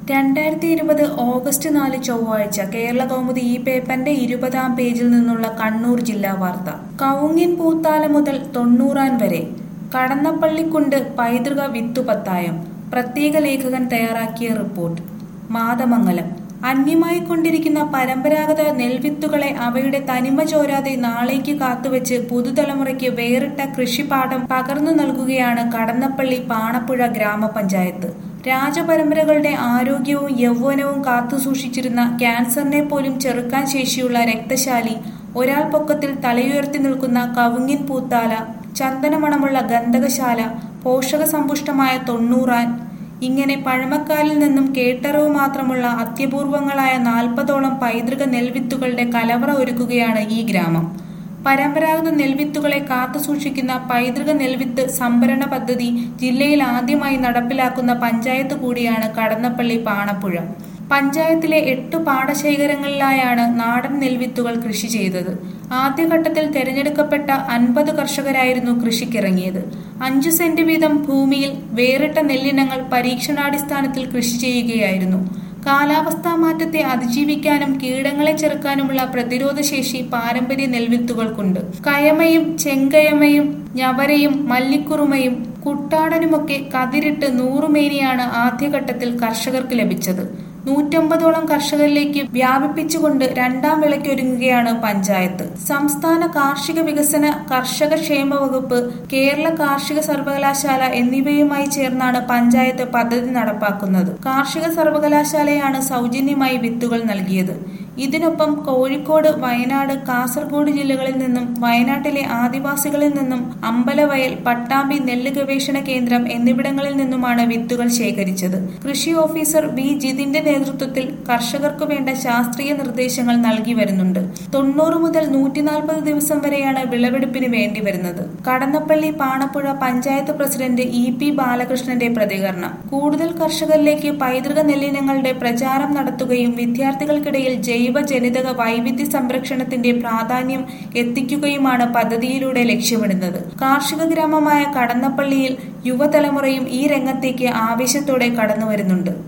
രണ്ടായിരത്തി ഇരുപത് ഓഗസ്റ്റ് നാല് ചൊവ്വാഴ്ച കേരള കൗമുദി ഈ പേപ്പറിന്റെ ഇരുപതാം പേജിൽ നിന്നുള്ള കണ്ണൂർ ജില്ലാ വാർത്ത കവുങ്ങിൻ പൂത്താല മുതൽ തൊണ്ണൂറാൻ വരെ കടന്നപ്പള്ളിക്കുണ്ട് പൈതൃക വിത്തുപത്തായം പ്രത്യേക ലേഖകൻ തയ്യാറാക്കിയ റിപ്പോർട്ട് മാതമംഗലം അന്യമായി കൊണ്ടിരിക്കുന്ന പരമ്പരാഗത നെൽവിത്തുകളെ അവയുടെ തനിമ ചോരാതെ നാളേക്ക് കാത്തുവെച്ച് പുതുതലമുറയ്ക്ക് വേറിട്ട കൃഷിപാഠം പകർന്നു നൽകുകയാണ് കടന്നപ്പള്ളി പാണപ്പുഴ ഗ്രാമപഞ്ചായത്ത് രാജപരമ്പരകളുടെ ആരോഗ്യവും യൗവനവും കാത്തുസൂക്ഷിച്ചിരുന്ന ക്യാൻസറിനെ പോലും ചെറുക്കാൻ ശേഷിയുള്ള രക്തശാലി ഒരാൾ പൊക്കത്തിൽ തലയുയർത്തി നിൽക്കുന്ന കവുങ്ങിൻ പൂത്താല ചന്ദനമണമുള്ള ഗന്ധകശാല പോഷകസമ്പുഷ്ടമായ തൊണ്ണൂറാൻ ഇങ്ങനെ പഴമക്കാലിൽ നിന്നും കേട്ടറിവ് മാത്രമുള്ള അത്യപൂർവങ്ങളായ നാൽപ്പതോളം പൈതൃക നെൽവിത്തുകളുടെ കലവറ ഒരുക്കുകയാണ് ഈ ഗ്രാമം പരമ്പരാഗത നെൽവിത്തുകളെ കാത്തുസൂക്ഷിക്കുന്ന പൈതൃക നെൽവിത്ത് സംഭരണ പദ്ധതി ജില്ലയിൽ ആദ്യമായി നടപ്പിലാക്കുന്ന പഞ്ചായത്ത് കൂടിയാണ് കടന്നപ്പള്ളി പാണപ്പുഴ പഞ്ചായത്തിലെ എട്ട് പാടശേഖരങ്ങളിലായാണ് നാടൻ നെൽവിത്തുകൾ കൃഷി ചെയ്തത് ആദ്യഘട്ടത്തിൽ തെരഞ്ഞെടുക്കപ്പെട്ട അൻപത് കർഷകരായിരുന്നു കൃഷിക്കിറങ്ങിയത് അഞ്ചു സെന്റ് വീതം ഭൂമിയിൽ വേറിട്ട നെല്ലിനങ്ങൾ പരീക്ഷണാടിസ്ഥാനത്തിൽ കൃഷി ചെയ്യുകയായിരുന്നു കാലാവസ്ഥാ മാറ്റത്തെ അതിജീവിക്കാനും കീടങ്ങളെ ചെറുക്കാനുമുള്ള പ്രതിരോധശേഷി പാരമ്പര്യ നെൽവിത്തുകൾക്കുണ്ട് കയമയും ചെങ്കയമയും ഞവരയും മല്ലിക്കുറുമയും കുട്ടാടനുമൊക്കെ കതിരിട്ട് നൂറുമേനിയാണ് ആദ്യഘട്ടത്തിൽ കർഷകർക്ക് ലഭിച്ചത് നൂറ്റമ്പതോളം കർഷകരിലേക്ക് വ്യാപിപ്പിച്ചുകൊണ്ട് രണ്ടാം വിളയ്ക്കൊരുങ്ങുകയാണ് പഞ്ചായത്ത് സംസ്ഥാന കാർഷിക വികസന കർഷക ക്ഷേമ വകുപ്പ് കേരള കാർഷിക സർവകലാശാല എന്നിവയുമായി ചേർന്നാണ് പഞ്ചായത്ത് പദ്ധതി നടപ്പാക്കുന്നത് കാർഷിക സർവകലാശാലയാണ് സൗജന്യമായി വിത്തുകൾ നൽകിയത് ഇതിനൊപ്പം കോഴിക്കോട് വയനാട് കാസർഗോഡ് ജില്ലകളിൽ നിന്നും വയനാട്ടിലെ ആദിവാസികളിൽ നിന്നും അമ്പലവയൽ പട്ടാമ്പി നെല്ല് ഗവേഷണ കേന്ദ്രം എന്നിവിടങ്ങളിൽ നിന്നുമാണ് വിത്തുകൾ ശേഖരിച്ചത് കൃഷി ഓഫീസർ വി ജിതിന്റെ നേതൃത്വത്തിൽ കർഷകർക്കു വേണ്ട ശാസ്ത്രീയ നിർദ്ദേശങ്ങൾ നൽകി വരുന്നുണ്ട് തൊണ്ണൂറ് മുതൽ നൂറ്റി നാൽപ്പത് ദിവസം വരെയാണ് വിളവെടുപ്പിന് വേണ്ടി വരുന്നത് Kadannappally Panappuzha panchayat president E P ബാലകൃഷ്ണന്റെ പ്രതികരണം കൂടുതൽ കർഷകരിലേക്ക് പൈതൃക നെല്ലിനങ്ങളുടെ പ്രചാരം നടത്തുകയും വിദ്യാർത്ഥികൾക്കിടയിൽ ജൈവ ജനിതക വൈവിധ്യ സംരക്ഷണത്തിന്റെ പ്രാധാന്യം എത്തിക്കുകയുമാണ് പദ്ധതിയിലൂടെ ലക്ഷ്യമിടുന്നത് കാർഷിക ഗ്രാമമായ കടന്നപ്പള്ളിയിൽ യുവതലമുറയും ഈ രംഗത്തേക്ക് ആവേശത്തോടെ കടന്നുവരുന്നുണ്ട്